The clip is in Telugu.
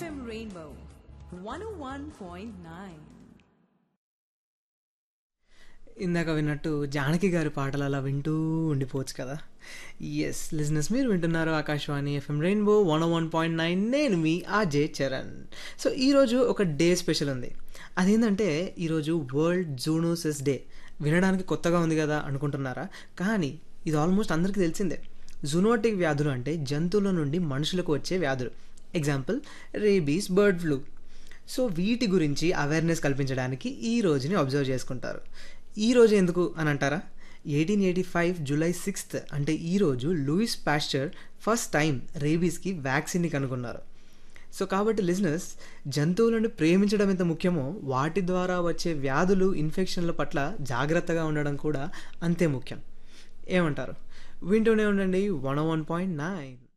FM Rainbow 101.9. ఇందాక విన్నట్టు జానకి గారి పాటలు అలా వింటూ ఉండిపోవచ్చు కదా ఎస్ లిజినెస్ మీరు వింటున్నారు Akashvani FM rainbow one one point nine నేను మీ ఆజే చరణ్ సో ఈరోజు ఒక డే స్పెషల్ ఉంది అదేంటంటే ఈరోజు వరల్డ్ జూనోసిస్ డే వినడానికి కొత్తగా ఉంది కదా అనుకుంటున్నారా కానీ ఇది ఆల్మోస్ట్ అందరికీ తెలిసిందే జూనోటిక్ వ్యాధులు అంటే జంతువుల నుండి మనుషులకు వచ్చే వ్యాధులు example rabies bird flu so వీటి గురించి అవేర్నెస్ కల్పించడానికి ఈ రోజుని అబ్జర్వ్ చేసుకుంటారు ఈ రోజు ఎందుకు అని అంటారా eighteen eighty five July sixth అంటే ఈ రోజు లూయిస్ పాస్చర్ ఫస్ట్ టైం రేబీస్కి వ్యాక్సిన్ని కనుగొన్నారు సో కాబట్టి లిజినెస్ జంతువులను ప్రేమించడం ఎంత ముఖ్యమో వాటి ద్వారా వచ్చే వ్యాధులు ఇన్ఫెక్షన్ల పట్ల జాగ్రత్తగా ఉండడం కూడా అంతే ముఖ్యం ఏమంటారు వింటూనే ఉండండి వన్ వన్ పాయింట్ నైన్